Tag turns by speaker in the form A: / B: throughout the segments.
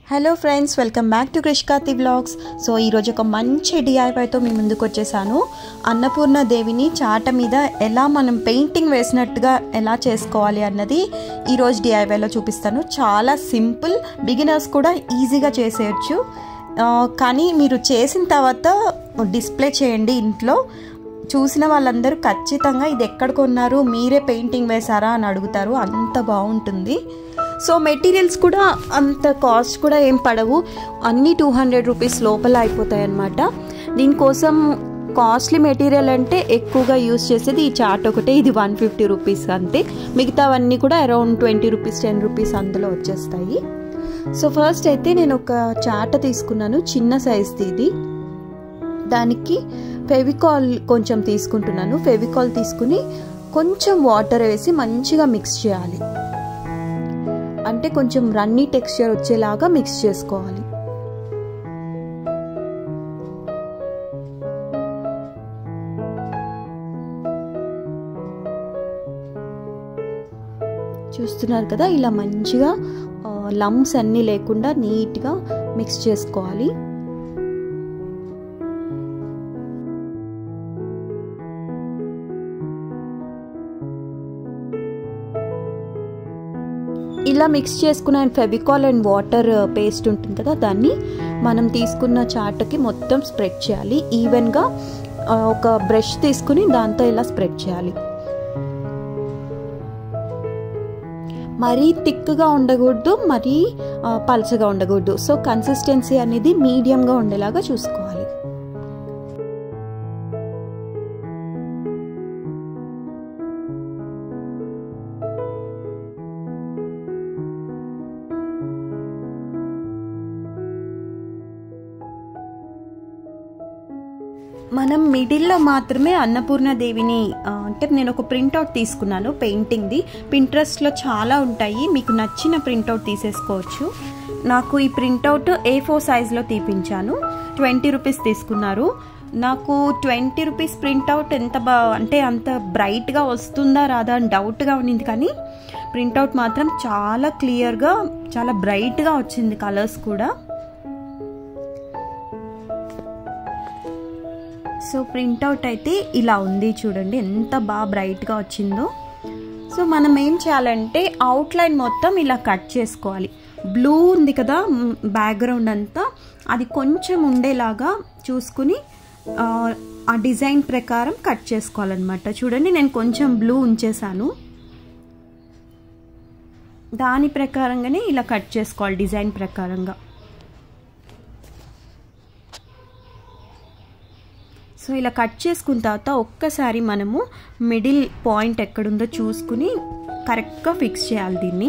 A: hello friends welcome back to కృష్కాతి vlogs so ఈరోజు ఒక మంచి డిఐవైతో మీ ముందుకు వచ్చేసాను అన్నపూర్ణ దేవిని చాట మీద ఎలా మనం పెయింటింగ్ వేసినట్టుగా ఎలా చేసుకోవాలి అన్నది ఈరోజు డిఐవైలో చూపిస్తాను చాలా సింపుల్ బిగినర్స్ కూడా ఈజీగా చేసేయచ్చు ఆ, కానీ మీరు చేసిన తర్వాత డిస్ప్లే చేయండి ఇంట్లో చూసిన వాళ్ళందరూ ఖచ్చితంగా ఇది ఎక్కడ కొన్నారు మీరే పెయింటింగ్ వేశారా అని అడుగుతారు అంత బాగుంటుంది సో మెటీరియల్స్ కూడా అంత కాస్ట్ కూడా ఏం పడవు అన్నీ టూ హండ్రెడ్ రూపీస్ లోపల అయిపోతాయి అన్నమాట దీనికోసం కాస్ట్లీ మెటీరియల్ అంటే ఎక్కువగా యూస్ చేసేది ఈ చార్ట్ ఒకటే ఇది వన్ ఫిఫ్టీ రూపీస్ అంతే మిగతావన్నీ కూడా around twenty rupees ten rupees అందులో వచ్చేస్తాయి సో ఫస్ట్ అయితే నేను ఒక చాట తీసుకున్నాను చిన్న సైజ్ది ఇది దానికి ఫెవికాల్ కొంచెం తీసుకుంటున్నాను ఫెవికాల్ తీసుకుని కొంచెం వాటర్ వేసి మంచిగా మిక్స్ చేయాలి అంటే కొంచెం రన్నీ టెక్స్చర్ వచ్చేలాగా మిక్స్ చేసుకోవాలి చూస్తున్నారు కదా ఇలా మంచిగా లమ్స్ అన్నీ లేకుండా నీట్గా మిక్స్ చేసుకోవాలి ఇలా మిక్స్ చేసుకున్న ఫెవికాల్ అండ్ వాటర్ పేస్ట్ ఉంటుంది కదా దాన్ని మనం తీసుకున్న చాటకి మొత్తం స్ప్రెడ్ చేయాలి ఈవెన్గా ఒక బ్రష్ తీసుకుని దాంతో ఇలా స్ప్రెడ్ చేయాలి మరీ థిక్గా ఉండకూడదు మరీ పల్చగా ఉండకూడదు సో కన్సిస్టెన్సీ అనేది మీడియంగా ఉండేలాగా చూసుకోవాలి మనం మిడిల్లో మాత్రమే అన్నపూర్ణదేవిని అంటే నేను ఒక ప్రింట్అవుట్ తీసుకున్నాను పెయింటింగ్ది పింట్రెస్ట్లో చాలా ఉంటాయి మీకు నచ్చిన ప్రింట్అవుట్ తీసేసుకోవచ్చు నాకు ఈ ప్రింట్అవుట్ ఏ ఫోర్ సైజ్లో తీపించాను ట్వంటీ రూపీస్ తీసుకున్నారు నాకు ట్వంటీ రూపీస్ ప్రింట్అవుట్ ఎంత బా అంటే అంత బ్రైట్గా వస్తుందా రాదా అని డౌట్గా ఉండింది కానీ ప్రింట్అవుట్ మాత్రం చాలా క్లియర్గా చాలా బ్రైట్గా వచ్చింది కలర్స్ కూడా సో ప్రింట్అవుట్ అయితే ఇలా ఉంది చూడండి ఎంత బాగా బ్రైట్గా వచ్చిందో సో మనం ఏం చేయాలంటే అవుట్లైన్ మొత్తం ఇలా కట్ చేసుకోవాలి బ్లూ ఉంది కదా బ్యాక్గ్రౌండ్ అంతా అది కొంచెం ఉండేలాగా చూసుకుని ఆ డిజైన్ ప్రకారం కట్ చేసుకోవాలన్నమాట చూడండి నేను కొంచెం బ్లూ ఉంచేసాను దాని ప్రకారంగానే ఇలా కట్ చేసుకోవాలి డిజైన్ ప్రకారంగా సో ఇలా కట్ చేసుకున్న తర్వాత ఒక్కసారి మనము మిడిల్ పాయింట్ ఎక్కడుందో చూసుకుని కరెక్ట్గా ఫిక్స్ చేయాలి దీన్ని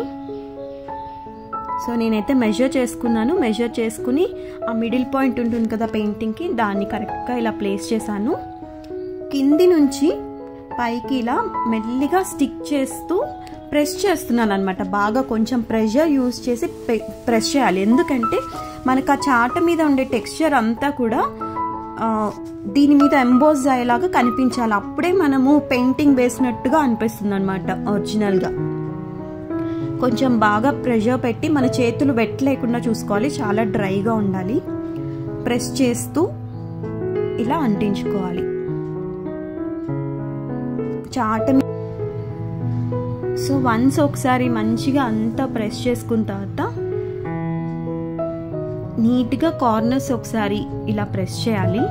A: సో నేనైతే మెజర్ చేసుకున్నాను మెజర్ చేసుకుని ఆ మిడిల్ పాయింట్ ఉంటుంది కదా పెయింటింగ్కి దాన్ని కరెక్ట్గా ఇలా ప్లేస్ చేశాను కింది నుంచి పైకి ఇలా మెల్లిగా స్టిక్ చేస్తూ ప్రెస్ చేస్తున్నాను అనమాట బాగా కొంచెం ప్రెషర్ యూస్ చేసి ప్రెస్ చేయాలి ఎందుకంటే మనకు ఆ చాట మీద ఉండే టెక్స్చర్ అంతా కూడా దీని మీద ఎంబోజ్ అయ్యేలాగా కనిపించాలి అప్పుడే మనము పెయింటింగ్ వేసినట్టుగా అనిపిస్తుంది అనమాట ఒరిజినల్గా కొంచెం బాగా ప్రెషర్ పెట్టి మన చేతులు వెట్ లేకుండా చూసుకోవాలి చాలా డ్రైగా ఉండాలి ప్రెస్ చేస్తూ ఇలా అంటించుకోవాలి చాట సో వన్స్ ఒకసారి మంచిగా అంతా ప్రెస్ చేసుకున్న తర్వాత నీట్గా కార్నర్స్ ఒకసారి ఇలా ప్రెస్ చేయాలి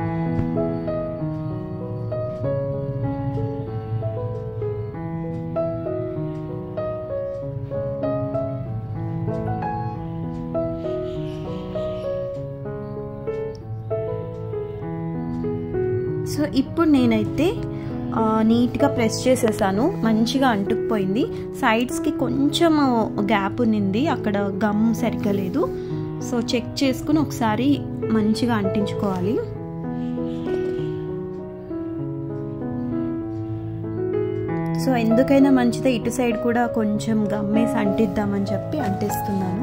A: సో ఇప్పుడు నేనైతే నీట్గా ప్రెస్ చేసేసాను మంచిగా అంటుకుపోయింది సైడ్స్కి కొంచెం గ్యాప్ ఉన్నింది అక్కడ గమ్ సరిగ్గా లేదు సో చెక్ చేసుకుని ఒకసారి మంచిగా అంటించుకోవాలి సో ఎందుకైనా మంచిదే ఇటు సైడ్ కూడా కొంచెం గమ్మేసి అంటిద్దామని చెప్పి అంటిస్తున్నాను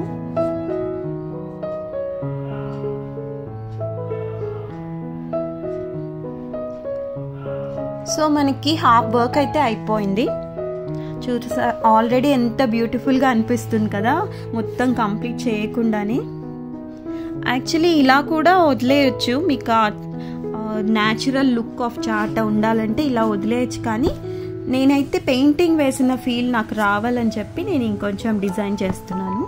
A: సో మనకి హాఫ్ వర్క్ అయితే అయిపోయింది చూసా ఆల్రెడీ ఎంత బ్యూటిఫుల్గా అనిపిస్తుంది కదా మొత్తం కంప్లీట్ చేయకుండానే యాక్చువల్లీ ఇలా కూడా వదిలేయచ్చు మీకు న్యాచురల్ లుక్ ఆఫ్ చార్ట్ ఉండాలంటే ఇలా వదిలేయచ్చు కానీ నేనైతే పెయింటింగ్ వేసిన ఫీల్ నాకు రావాలని చెప్పి నేను ఇంకొంచెం డిజైన్ చేస్తున్నాను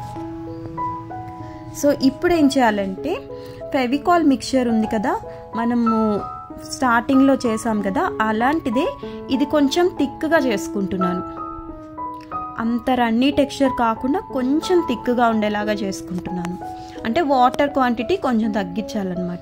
A: సో ఇప్పుడు ఏం చేయాలంటే ఫెవికాల్ మిక్చర్ ఉంది కదా మనము స్టార్టింగ్లో చేసాం కదా అలాంటిదే ఇది కొంచెం థిక్గా చేసుకుంటున్నాను అంత రన్నీ టెక్స్చర్ కాకుండా కొంచెం థిక్గా ఉండేలాగా చేసుకుంటున్నాను అంటే వాటర్ క్వాంటిటీ కొంచెం తగ్గించాలన్నమాట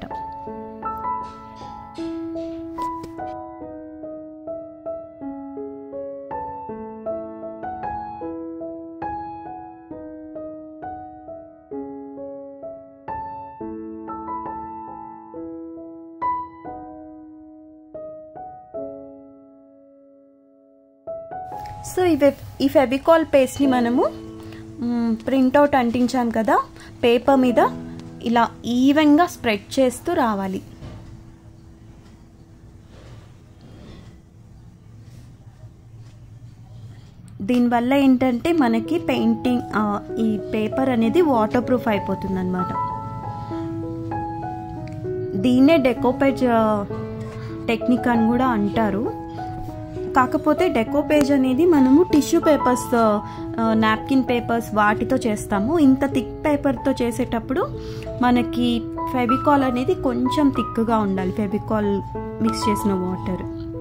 A: సో ఈ వెబ్ ఈ ఫెవికాల్ పేస్ట్ని మనము ప్రింట్అవుట్ అంటించాం కదా పేపర్ మీద ఇలా ఈవెన్గా స్ప్రెడ్ చేస్తూ రావాలి దీనివల్ల ఏంటంటే మనకి పెయింటింగ్ ఈ పేపర్ అనేది వాటర్ ప్రూఫ్ అయిపోతుంది అనమాట దీన్నే డెకోపేజ్ టెక్నిక్ అని కూడా అంటారు కాకపోతే డెకోపేజ్ అనేది మనము టిష్యూ పేపర్స్ నాప్కిన్ పేపర్స్ వాటితో చేస్తాము ఇంత థిక్ పేపర్తో చేసేటప్పుడు మనకి ఫెవికాల్ అనేది కొంచెం థిక్గా ఉండాలి ఫెవికాల్ మిక్స్ చేసిన వాటర్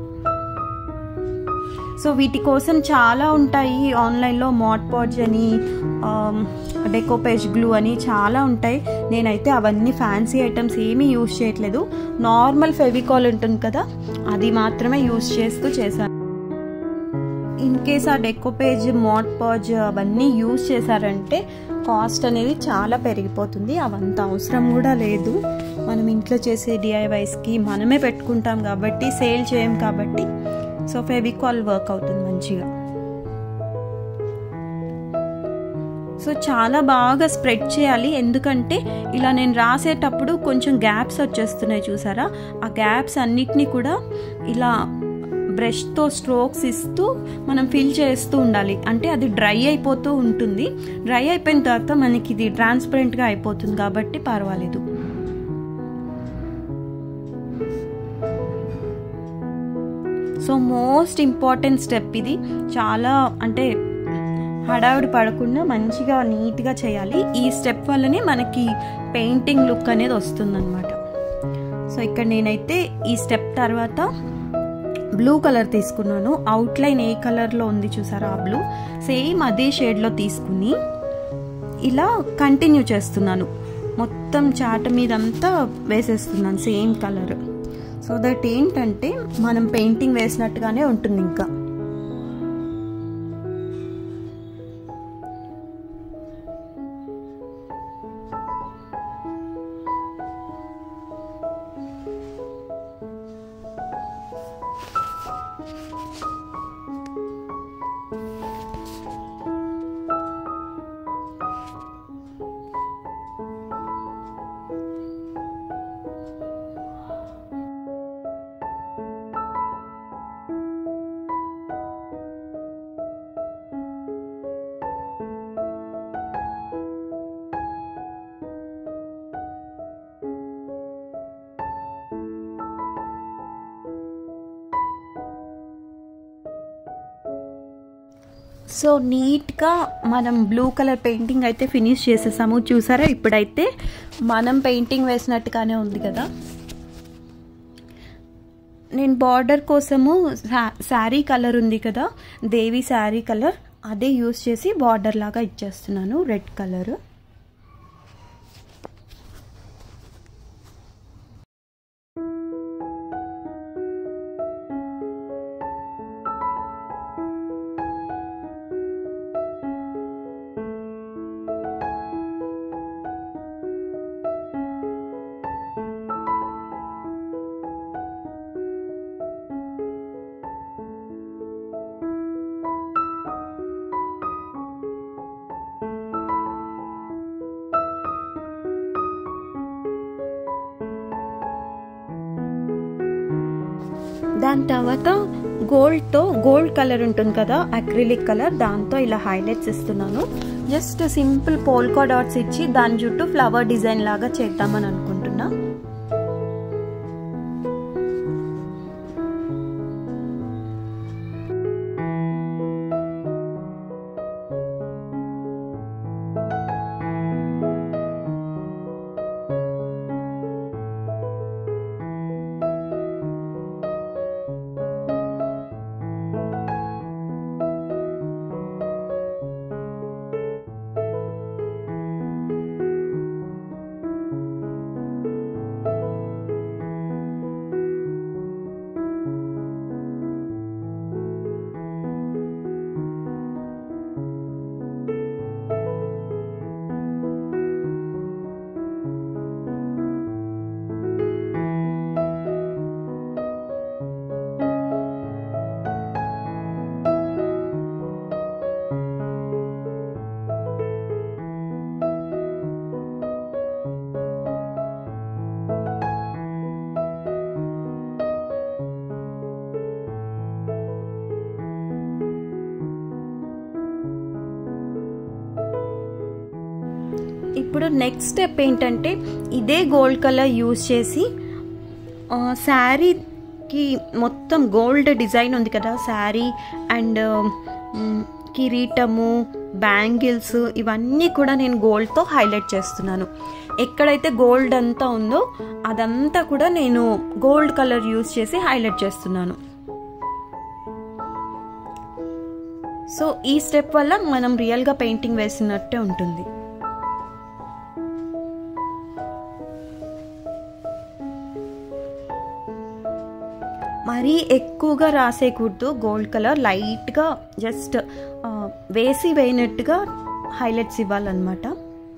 A: సో వీటి కోసం చాలా ఉంటాయి ఆన్లైన్లో మాట్ పాడ్స్ అని డెకోపేజ్ గ్లూ అని చాలా ఉంటాయి నేనైతే అవన్నీ ఫ్యాన్సీ ఐటమ్స్ ఏమీ యూజ్ చేయట్లేదు నార్మల్ ఫెవికాల్ ఉంటుంది కదా అది మాత్రమే యూజ్ చేస్తూ చేశాను ఇన్ కేస్ ఆ డెకోపేజ్ మాట్ పాజ్ అవన్నీ యూజ్ చేశారంటే కాస్ట్ అనేది చాలా పెరిగిపోతుంది అవంత అవసరం కూడా లేదు మనం ఇంట్లో చేసే డిఐవైస్కి మనమే పెట్టుకుంటాం కాబట్టి సేల్ చేయం కాబట్టి సో ఫెవికాల్ వర్క్ అవుతుంది మంచిగా సో చాలా బాగా స్ప్రెడ్ చేయాలి ఎందుకంటే ఇలా నేను రాసేటప్పుడు కొంచెం గ్యాప్స్ వచ్చేస్తున్నాయి చూసారా ఆ గ్యాప్స్ అన్నిటినీ కూడా ఇలా బ్రష్తో స్ట్రోక్స్ ఇస్తూ మనం ఫిల్ చేస్తూ ఉండాలి అంటే అది డ్రై అయిపోతూ ఉంటుంది డ్రై అయిపోయిన తర్వాత మనకి ఇది ట్రాన్స్పరెంట్గా అయిపోతుంది కాబట్టి పర్వాలేదు సో మోస్ట్ ఇంపార్టెంట్ స్టెప్ ఇది చాలా అంటే హడావిడి పడకుండా మంచిగా నీట్గా చేయాలి ఈ స్టెప్ వల్లనే మనకి పెయింటింగ్ లుక్ అనేది వస్తుందన్నమాట సో ఇక్కడ నేనైతే ఈ స్టెప్ తర్వాత బ్లూ కలర్ తీసుకున్నాను అవుట్లైన్ ఏ కలర్లో ఉంది చూసారా ఆ బ్లూ సేమ్ అదే షేడ్లో తీసుకుని ఇలా కంటిన్యూ చేస్తున్నాను మొత్తం చాట మీద అంతా వేసేస్తున్నాను సేమ్ కలర్ సో దట్ ఏంటంటే మనం పెయింటింగ్ వేసినట్టుగానే ఉంటుంది ఇంకా సో నీట్గా మనం బ్లూ కలర్ పెయింటింగ్ అయితే ఫినిష్ చేసేసాము చూసారా ఇప్పుడైతే మనం పెయింటింగ్ వేసినట్టుగానే ఉంది కదా నేను బార్డర్ కోసము శారీ కలర్ ఉంది కదా దేవి శారీ కలర్ అదే యూస్ చేసి బార్డర్ లాగా ఇచ్చేస్తున్నాను రెడ్ కలర్ దాని తర్వాత గోల్డ్తో గోల్డ్ కలర్ ఉంటుంది కదా అక్రిలిక్ కలర్ దాంతో ఇలా హైలైట్స్ ఇస్తున్నాను జస్ట్ సింపుల్ పోల్కా డాట్స్ ఇచ్చి దాని చుట్టూ ఫ్లవర్ డిజైన్ లాగా చేద్దామని అనుకుంటున్నా ఇప్పుడు నెక్స్ట్ స్టెప్ ఏంటంటే ఇదే గోల్డ్ కలర్ యూజ్ చేసి శారీకి మొత్తం గోల్డ్ డిజైన్ ఉంది కదా శారీ అండ్ కిరీటము బ్యాంగిల్స్ ఇవన్నీ కూడా నేను గోల్డ్తో హైలైట్ చేస్తున్నాను ఎక్కడైతే గోల్డ్ అంతా ఉందో అదంతా కూడా నేను గోల్డ్ కలర్ యూజ్ చేసి హైలైట్ చేస్తున్నాను సో ఈ స్టెప్ వల్ల మనం రియల్గా పెయింటింగ్ వేసినట్టే ఉంటుంది మరీ ఎక్కువగా రాసేయకూడదు గోల్డ్ కలర్ లైట్గా జస్ట్ వేసి వేయనట్టుగా హైలైట్స్ ఇవ్వాలన్నమాట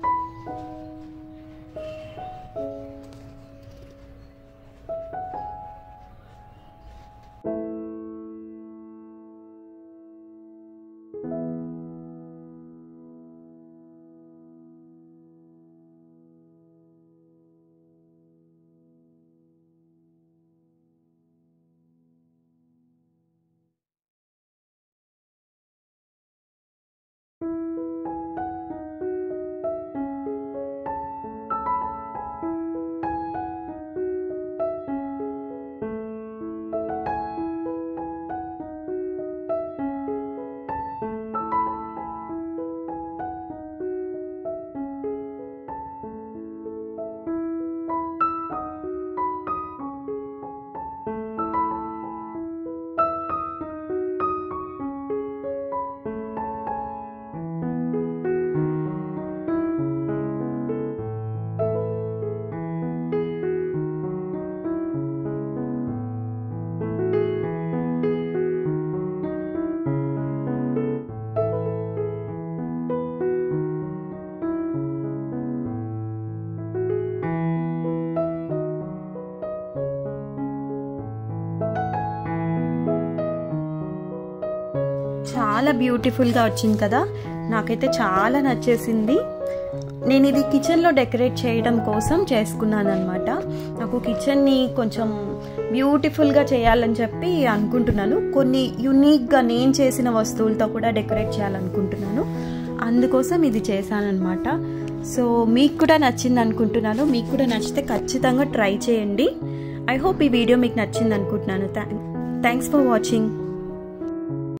A: చాలా బ్యూటిఫుల్గా వచ్చింది కదా నాకైతే చాలా నచ్చేసింది నేను ఇది కిచెన్లో డెకరేట్ చేయడం కోసం చేసుకున్నాను అనమాట నాకు కిచెన్ని కొంచెం బ్యూటిఫుల్గా చేయాలని చెప్పి అనుకుంటున్నాను కొన్ని యునీక్గా నేను చేసిన వస్తువులతో కూడా డెకరేట్ చేయాలనుకుంటున్నాను అందుకోసం ఇది చేశానమాట సో మీకు కూడా నచ్చింది అనుకుంటున్నాను మీకు కూడా నచ్చితే ఖచ్చితంగా ట్రై చేయండి ఐ హోప్ ఈ వీడియో మీకు నచ్చింది అనుకుంటున్నాను థ్యాంక్స్ ఫర్ వాచింగ్